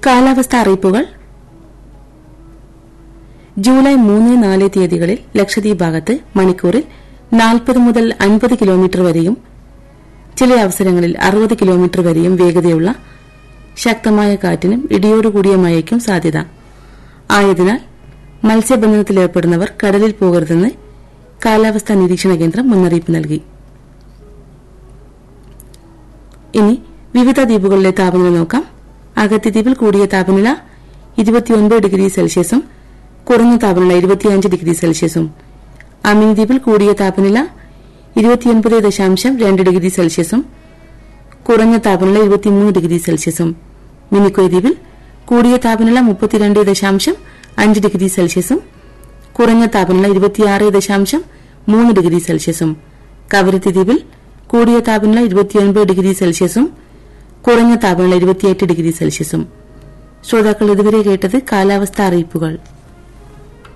കാലാവസ്ഥ അറിയിപ്പുകൾ ജൂലൈ മൂന്ന് നാല് തീയതികളിൽ ലക്ഷദ്വീപ് ഭാഗത്ത് മണിക്കൂറിൽ നാൽപ്പത് മുതൽ അൻപത് കിലോമീറ്റർ വരെയും ചില അവസരങ്ങളിൽ അറുപത് കിലോമീറ്റർ വരെയും വേഗതയുള്ള ശക്തമായ കാറ്റിനും ഇടിയോടുകൂടിയ മഴയ്ക്കും സാധ്യത ആയതിനാൽ മത്സ്യബന്ധനത്തിലേർപ്പെടുന്നവർ കടലിൽ പോകരുതെന്ന് കാലാവസ്ഥാ നിരീക്ഷണ കേന്ദ്രം മുന്നറിയിപ്പ് നൽകി ഇനി വിവിധ ദ്വീപുകളിലെ താപനില നോക്കാം അഗത്തി ദ്വീപിൽ കൂടിയ താപനില ഇരുപത്തിയൊൻപത് ഡിഗ്രി സെൽഷ്യസും കുറഞ്ഞ താപനില ഇരുപത്തിയഞ്ച് ഡിഗ്രി സെൽഷ്യസും അമിനി ദ്വീപിൽ കൂടിയ താപനില ഇരുപത്തിയൊൻപത് ദശാംശം രണ്ട് ഡിഗ്രി സെൽഷ്യസും കുറഞ്ഞ താപനില ഇരുപത്തിമൂന്ന് ഡിഗ്രി സെൽഷ്യസും മിനിക്കോയ് ദ്വീപിൽ കൂടിയ താപനില മുപ്പത്തിരണ്ട് ദശാംശം അഞ്ച് ഡിഗ്രി സെൽഷ്യസും കുറഞ്ഞ താപനില ഇരുപത്തിയാറ് ദശാംശം മൂന്ന് ഡിഗ്രി സെൽഷ്യസും കവരത്തി ദ്വീപിൽ കൂടിയ താപനില ഇരുപത്തിയൊൻപത് ഡിഗ്രി സെൽഷ്യസും കുറഞ്ഞ താപനില ഇരുപത്തിയെട്ട് ഡിഗ്രി സെൽഷ്യസും ശ്രോതാക്കൾ ഇതുവരെ കേട്ടത് കാലാവസ്ഥാ അറിയിപ്പുകൾ